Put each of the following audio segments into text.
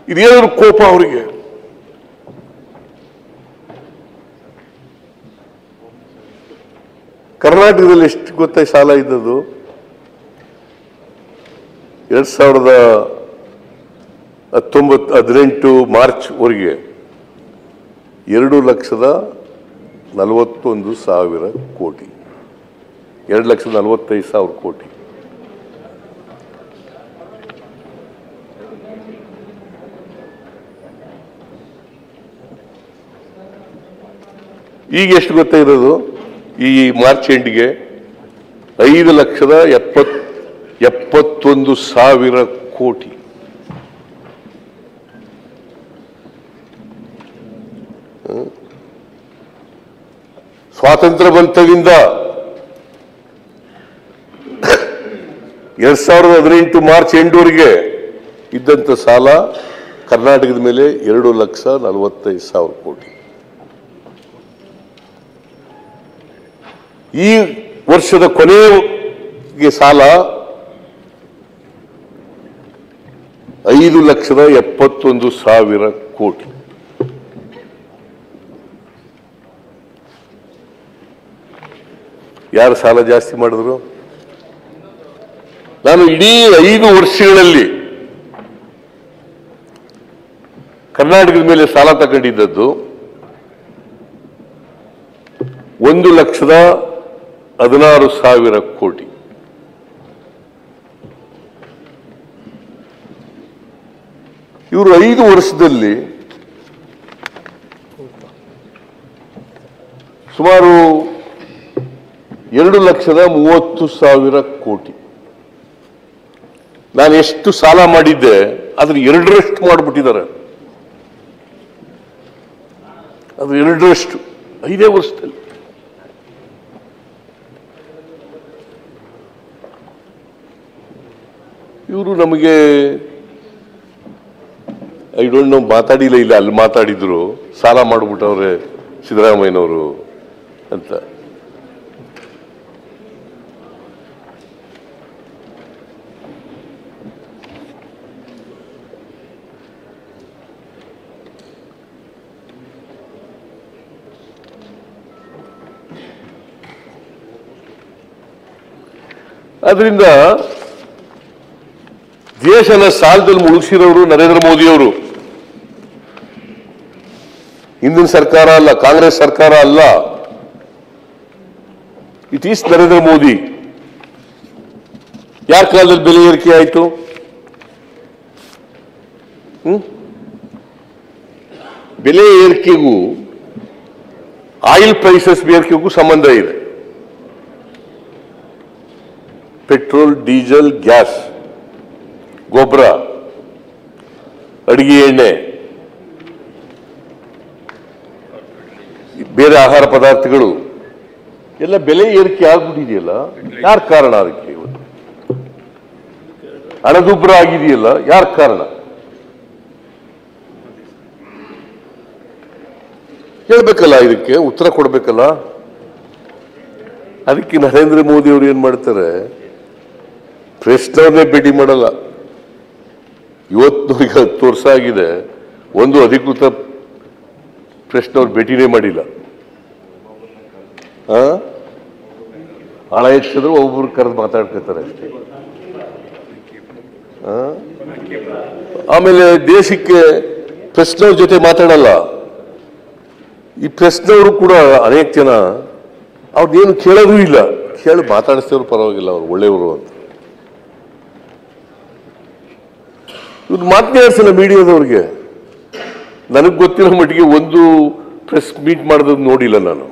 ಇದೇನಾದ್ರು ಕೋಪ ಅವರಿಗೆ ಕರ್ನಾಟಕದಲ್ಲಿ ಎಷ್ಟು ಗೊತ್ತ ಸಾಲ ಇದ್ದದ್ದು ಎರಡ್ ಸಾವಿರದ ಹತ್ತೊಂಬತ್ತು ಹದಿನೆಂಟು ಮಾರ್ಚ್ ವರೆಗೆ ಎರಡು ಲಕ್ಷದ ನಲವತ್ತೊಂದು ಸಾವಿರ ಕೋಟಿ ಎರಡು ಲಕ್ಷದ ನಲವತ್ತೈದು ಸಾವಿರ ಕೋಟಿ ಈಗ ಎಷ್ಟು ಗೊತ್ತಾ ಇರೋದು ಈ ಮಾರ್ಚ್ ಎಂಡ್ಗೆ ಐದು ಲಕ್ಷದ ಎಪ್ಪತ್ ಎಪ್ಪತ್ತೊಂದು ಸಾವಿರ ಕೋಟಿ ಹ್ಮ್? ಸ್ವಾತಂತ್ರ್ಯ ಬಂತದಿಂದ ಎರಡ್ ಸಾವಿರದ ಹದಿನೆಂಟು ಮಾರ್ಚ್ ಎಂಡ್ವರೆಗೆ ಇದ್ದಂತ ಸಾಲ ಕರ್ನಾಟಕದ ಮೇಲೆ ಎರಡು ಲಕ್ಷ ನಲವತ್ತೈದು ಸಾವಿರ ಕೋಟಿ ಈ ವರ್ಷದ ಕೊನೆಗೆ ಸಾಲ ಐದು ಲಕ್ಷದ ಎಪ್ಪತ್ತೊಂದು ಸಾವಿರ ಕೋಟಿ ಯಾರು ಸಾಲ ಜಾಸ್ತಿ ಮಾಡಿದ್ರು ನಾನು ಇಡೀ ಐದು ವರ್ಷಗಳಲ್ಲಿ ಕರ್ನಾಟಕದ ಮೇಲೆ ಸಾಲ ತಗೊಂಡಿದ್ದದ್ದು ಒಂದು ಲಕ್ಷದ ಹದಿನಾರು ಸಾವಿರ ಕೋಟಿ ಇವರು ಐದು ವರ್ಷದಲ್ಲಿ ಸುಮಾರು ಎರಡು ಲಕ್ಷದ ಮೂವತ್ತು ಸಾವಿರ ಕೋಟಿ ನಾನು ಎಷ್ಟು ಸಾಲ ಮಾಡಿದ್ದೆ ಅದ್ರ ಎರಡರಷ್ಟು ಮಾಡಿಬಿಟ್ಟಿದ್ದಾರೆ ಅದ್ರ ಎರಡರಷ್ಟು ಐದೇ ವರ್ಷದಲ್ಲಿ ಇವರು ನಮಗೆ ಐ ಡೋಂಟ್ ನೋ ಮಾತಾಡಿಲ್ಲ ಇಲ್ಲ ಅಲ್ಲಿ ಮಾತಾಡಿದ್ರು ಸಾಲ ಮಾಡಿಬಿಟ್ಟವ್ರೆ ಸಿದ್ದರಾಮಯ್ಯನವರು ಅಂತ ಅದರಿಂದ ದೇಶನ ಸಾಲದಲ್ಲಿ ಮುಳುಗಿಸಿರೋರು ನರೇಂದ್ರ ಮೋದಿಯವರು ಹಿಂದಿನ ಸರ್ಕಾರ ಅಲ್ಲ ಕಾಂಗ್ರೆಸ್ ಸರ್ಕಾರ ಅಲ್ಲ ಇಟ್ ಈಸ್ ನರೇಂದ್ರ ಮೋದಿ ಯಾರ ಕಾಲದಲ್ಲಿ ಬೆಲೆ ಏರಿಕೆ ಆಯಿತು ಹ್ಮ್? ಬೆಲೆ ಏರಿಕೆಗೂ ಆಯಿಲ್ ಪ್ರೈಸಸ್ ಏರಿಕೆಗೂ ಸಂಬಂಧ ಇದೆ ಪೆಟ್ರೋಲ್ ಡೀಸೆಲ್ ಗ್ಯಾಸ್ ಗೊಬ್ಬರ ಅಡಿಗೆ ಎಣ್ಣೆ ಬೇರೆ ಆಹಾರ ಪದಾರ್ಥಗಳು ಎಲ್ಲ ಬೆಲೆ ಏರಿಕೆ ಆಗ್ಬಿಟ್ಟಿದೆಯಲ್ಲ ಯಾರ ಕಾರಣ ಅದಕ್ಕೆ ಇವತ್ತು ಹಣದುಬ್ಬರ ಆಗಿದೆಯಲ್ಲ ಯಾರ ಕಾರಣ ಹೇಳ್ಬೇಕಲ್ಲ ಇದಕ್ಕೆ ಉತ್ತರ ಕೊಡ್ಬೇಕಲ್ಲ ಅದಕ್ಕೆ ನರೇಂದ್ರ ಮೋದಿ ಅವರು ಏನ್ ಮಾಡ್ತಾರೆ ಪ್ರೆಸ್ನವ್ರನ್ನೇ ಭೇಟಿ ಮಾಡಲ್ಲ ಇವತ್ತು ಈಗ ಹತ್ತು ವರ್ಷ ಆಗಿದೆ ಒಂದು ಅಧಿಕೃತ ಪ್ರೆಸ್ನವ್ರು ಭೇಟಿನೇ ಮಾಡಿಲ್ಲ ಆ? ಹಣ ಹೆಚ್ಚಿದ್ರು ಒಬ್ಬರು ಕರೆದು ಮಾತಾಡ್ಕೊತಾರೆ ಅಷ್ಟೇ ಆ? ಆಮೇಲೆ ದೇಶಕ್ಕೆ ಪ್ರೆಸ್ನವ್ರ ಜೊತೆ ಮಾತಾಡಲ್ಲ ಈ ಪ್ರೆಸ್ನವರು ಕೂಡ ಅನೇಕ ಜನ ಅವ್ರನ್ನೇನು ಕೇಳೋದು ಇಲ್ಲ ಕೇಳಿ ಮಾತಾಡಿಸಿದ್ರು ಪರವಾಗಿಲ್ಲ ಅವ್ರು ಒಳ್ಳೆಯವರು ಅಂತ ಇವ್ರು ಮಾತನಾಡಿಸಿಲ್ಲ ಮೀಡಿಯಾದವ್ರಿಗೆ ನನಗೆ ಗೊತ್ತಿರೋ ಮಟ್ಟಿಗೆ ಒಂದು ಪ್ರೆಸ್ ಮೀಟ್ ಮಾಡೋದು ನೋಡಿಲ್ಲ ನಾನು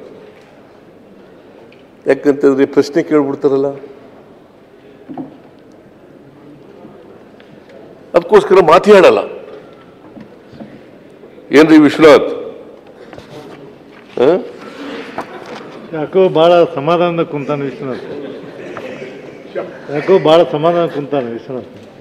ಯಾಕಂತಂದ್ರೆ ಪ್ರಶ್ನೆ ಕೇಳ್ಬಿಡ್ತಾರಲ್ಲ ಅದಕ್ಕೋಸ್ಕರ ಮಾತಾಡಲ್ಲ ಏನ್ರಿ ವಿಶ್ವನಾಥ್ ಆ? ಯಾಕೋ ಭಾಳ ಸಮಾಧಾನದ ಕುಂತಾನೆ ವಿಶ್ವನಾಥ್ ಯಾಕೋ ಭಾಳ ಸಮಾಧಾನ ಕುಂತಾನೆ ವಿಶ್ವನಾಥ್